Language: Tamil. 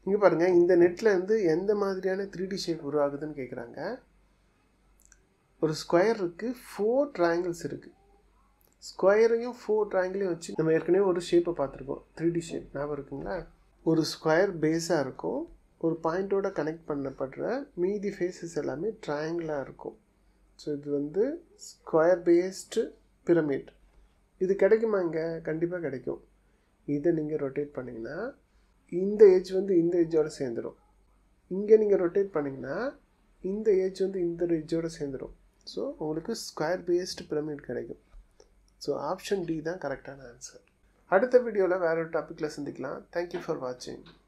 இங்கே பாருங்கள் இந்த நெட்டில் இருந்து எந்த மாதிரியான த்ரீ டி ஷேப் உருவாகுதுன்னு கேட்குறாங்க ஒரு ஸ்கொயர் இருக்குது ஃபோர் ட்ரையாங்கிள்ஸ் இருக்குது ஸ்கொயரையும் ஃபோர் ட்ரையாங்கிளையும் வச்சு நம்ம ஏற்கனவே ஒரு ஷேப்பை பார்த்துருக்கோம் த்ரீ டி ஷேப் ஞாபகம் இருக்குங்களா ஒரு ஸ்கொயர் பேஸாக இருக்கும் ஒரு பாயிண்ட்டோட கனெக்ட் பண்ணப்படுற மீதி ஃபேஸஸ் எல்லாமே ட்ரையாங்கிளாக இருக்கும் ஸோ இது வந்து ஸ்கொயர் பேஸ்டு பிரமிட் இது கிடைக்குமா இங்கே கண்டிப்பாக கிடைக்கும் இதை நீங்கள் ரொட்டேட் பண்ணிங்கன்னா இந்த ஏஜ் வந்து இந்த ஏஜோட சேர்ந்துடும் இங்கே நீங்கள் ரொட்டேட் பண்ணிங்கன்னா இந்த ஏஜ் வந்து இந்த ஏஜோட சேர்ந்துடும் ஸோ உங்களுக்கு ஸ்கொயர் பேஸ்டு பிரமிட் கிடைக்கும் ஸோ ஆப்ஷன் டி தான் கரெக்டான ஆன்சர் அடுத்த வீடியோவில் வேற ஒரு டாப்பிக்கில் சந்திக்கலாம் தேங்க்யூ ஃபார் வாட்சிங்